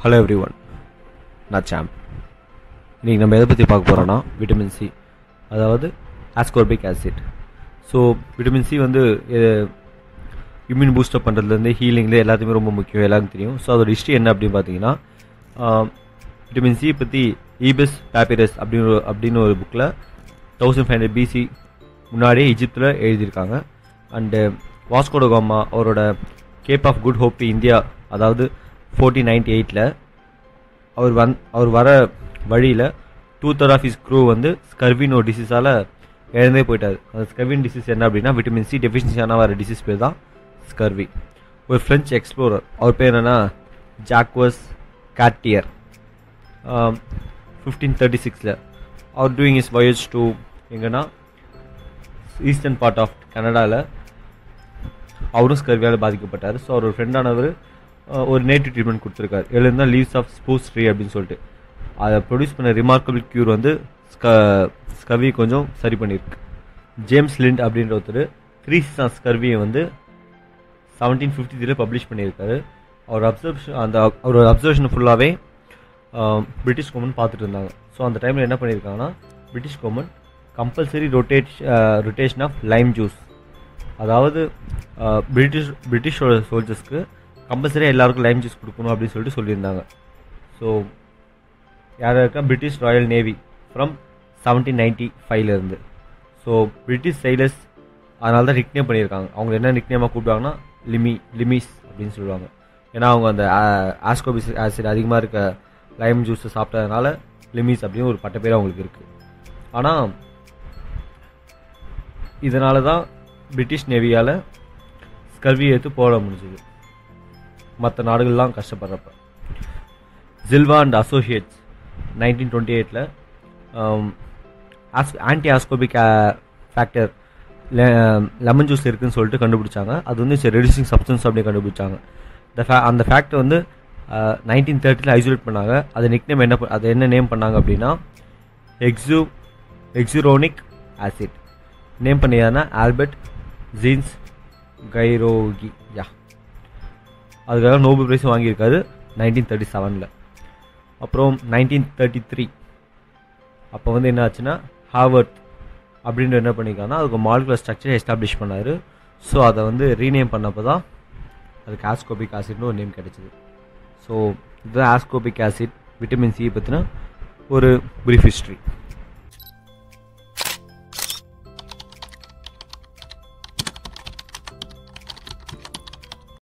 hello every one நான் சாம் இன்றைக்கி நம்ம எதை பற்றி பார்க்க போகிறோன்னா விட்டமின் சி அதாவது ascorbic acid so vitamin C வந்து இம்யூன் பூஸ்டப் பண்ணுறதுலேருந்து ஹீலிங்ல எல்லாத்தையுமே ரொம்ப முக்கியம் எல்லாருக்கும் தெரியும் ஸோ அதோட ஹிஸ்ட்ரி என்ன அப்படின்னு பார்த்தீங்கன்னா விட்டமின் சி பற்றி ஈபஸ் பேப்பிரஸ் அப்படின்னு ஒரு- அப்படின்னு ஒரு புக்கில் தௌசண்ட் ஃபைவ் ஹண்ட்ரட் பிசி முன்னாடியே இஜிப்தில் எழுதியிருக்காங்க அண்டு வாஸ்கோடோகாமா அவரோட Cape of Good Hope India அதாவது ஃபோர்டீன் நைன்டி எயிட்டில் அவர் வந் அவர் வர வழியில் two third of his crew வந்து ஸ்கர்வின் ஒரு டிசீஸால் இழந்தே போயிட்டார் அந்த ஸ்கர்வின் டிசீஸ் என்ன அப்படின்னா விட்டமின் சி டெஃபிஷியன்சியான வர டிசீஸ் பேர் தான் ஸ்கர்வி ஒரு ஃப்ரெஞ்ச் எக்ஸ்ப்ளோரர் அவர் பேர் என்னன்னா ஜாக்வஸ் காட்டியர் ஃபிஃப்டீன் தேர்ட்டி சிக்ஸில் அவர் டூயிங் இஸ் voyage டு எங்கன்னா ஈஸ்டர்ன் பார்ட் ஆஃப் கனடாவில் அவரும் ஸ்கர்வியால் பாதிக்கப்பட்டார் ஸோ அவர் ஃப்ரெண்டானவர் ஒரு நேட்டிவ் ட்ரீட்மெண்ட் கொடுத்துருக்காரு எழுந்தா லீவ்ஸ் ஆஃப் ஸ்பூஸ் ட்ரீ அப்படின்னு சொல்லிட்டு அதை ப்ரொடியூஸ் பண்ண ரிமார்க்கபிள் க்யூர் வந்து ஸ்க ஸ்கர்வி கொஞ்சம் சரி பண்ணியிருக்கு ஜேம்ஸ் லிண்ட் அப்படின்ற ஒருத்தர் த்ரீ ஆஃப் ஸ்கர்வியை வந்து செவன்டீன் ஃபிஃப்டி த்ரீல பப்ளிஷ் பண்ணியிருக்காரு அவர் அப்சர்வேஷன் அந்த அவரோட அப்சர்வேஷன் ஃபுல்லாகவே பிரிட்டிஷ் கவர்மெண்ட் பார்த்துட்டு இருந்தாங்க ஸோ அந்த டைமில் என்ன பண்ணியிருக்காங்கன்னா British government compulsory rotate rotation of lime juice அதாவது அஹ், பிரிட்டிஷ் பிரிட்டிஷோட சோல்ஜர்ஸ்க்கு கம்பல்சரியாக எல்லாருக்கும் லைம் ஜூஸ் கொடுக்கணும் அப்படின்னு சொல்லிட்டு சொல்லியிருந்தாங்க ஸோ யார் இருக்கா British Royal Navy from seventeen ninety ஃபைவ்லேருந்து ஸோ பிரிட்டிஷ் சைலர்ஸ் அதனால தான் நிக்னேம் பண்ணியிருக்காங்க அவங்க என்ன நிக்னேமாக கூப்பிடுவாங்கன்னா லிமி லிமிஸ் அப்படின்னு சொல்லுவாங்க ஏன்னா அவங்க அந்த ஆஸ்கோபிஸ் ஆசிட் அதிகமாக இருக்க லைம் ஜூஸை சாப்பிட்டதுனால லிமிஸ் அப்படின்னு ஒரு பட்ட பேர் அவங்களுக்கு இருக்குது ஆனால் இதனால தான் பிரிட்டிஷ் நேவியால் ஸ்கர்வி எடுத்து போட முடிஞ்சுது மற்ற நாடுகள்லாம் கஷ்டப்படுறப்ப Zilva and associates nineteen twenty எயிட்டில் anti ascorbic factor lemon juice இருக்குன்னு சொல்லிட்டு கண்டுபிடிச்சாங்க அது வந்து ரெடியூசிங் சப்ஸ்டன்ஸ் அப்படி கண்டுபிடிச்சாங்க இந்த ஃபே அந்த ஃபேக்டர் வந்து நைன்டீன் தேர்ட்டியில் ஐசோலேட் பண்ணாங்க அது நிக்னேம் என்ன ப- அது என்ன நேம் பண்ணாங்க அப்படின்னா எக்ஸு எக்ஸுரோனிக் ஆசிட் நேம் பண்ணியானா ஆல்பர்ட் ஜீன்ஸ் கைரோகி யா அதுக்காக நோபல் பிரைஸும் வாங்கியிருக்காரு நைன்டீன் தேர்ட்டி செவனில் அப்புறம் நைன்டீன் தேர்ட்டி த்ரீ அப்போ வந்து என்ன ஆச்சுன்னா ஹார்வர்ட் அப்படின்ற என்ன பண்ணியிருக்காங்கன்னா அதுக்கு மாலிகுலர் ஸ்ட்ரக்சர் எஸ்டாப்ளிஷ் பண்ணார் ஸோ அதை வந்து ரீநேம் பண்ணப்போ தான் அதுக்கு ஆஸ்கோபிக் ஆசிட்னு ஒரு நேம் கிடைச்சிது ஸோ இதுதான் ஆஸ்கோபிக் ஆசிட் விட்டமின் சி பற்றின ஒரு ப்ரீஃப் ஹிஸ்ட்ரி